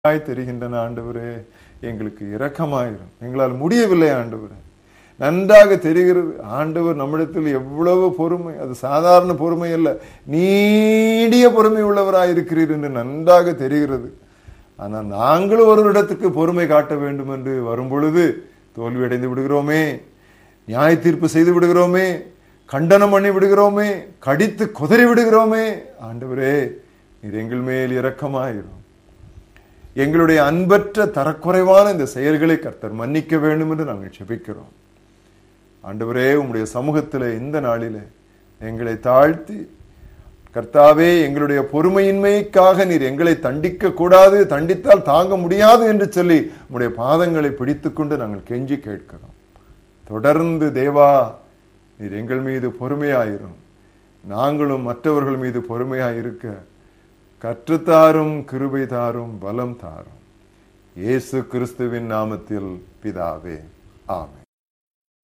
ஆய் தெரிகின்றன ஆண்டவரே எங்களுக்கு இரக்கமாயிரும் எங்களால் முடியவில்லை ஆண்டவரே நன்றாக தெரிகிறது ஆண்டவர் நம்மிடத்தில் எவ்வளவு பொறுமை அது சாதாரண பொறுமை அல்ல நீடிய பொறுமை உள்ளவராய் இருக்கிறீர் என்று நன்றாக தெரிகிறது ஆனால் நாங்களும் ஒரு இடத்துக்கு பொறுமை காட்ட வேண்டும் என்று வரும் பொழுது தோல்வி அடைந்து விடுகிறோமே நியாய தீர்ப்பு செய்து விடுகிறோமே கண்டனம் பண்ணி விடுகிறோமே கடித்து குதறி விடுகிறோமே ஆண்டவரே நீர் எங்கள் மேல் இரக்கமாயிரும் எங்களுடைய அன்பற்ற தரக்குறைவான இந்த செயல்களை கர்த்தர் மன்னிக்க வேண்டும் என்று நாங்கள் செபிக்கிறோம் ஆண்டவரே உம்முடைய சமூகத்தில் இந்த நாளிலே எங்களை தாழ்த்தி கர்த்தாவே எங்களுடைய பொறுமையின்மைக்காக நீர் எங்களை தண்டிக்க கூடாது தண்டித்தால் தாங்க முடியாது என்று சொல்லி உம்முடைய பாதங்களை பிடித்துக்கொண்டு நாங்கள் கெஞ்சி கேட்கிறோம் தொடர்ந்து தேவா நீர் எங்கள் மீது பொறுமையாயிரும் நாங்களும் மற்றவர்கள் மீது பொறுமையாயிருக்க கற்றுத்தாரும் கிருபை தாரும் பலம் தாரும் இயேசு கிறிஸ்துவின் நாமத்தில் பிதாவே ஆமென்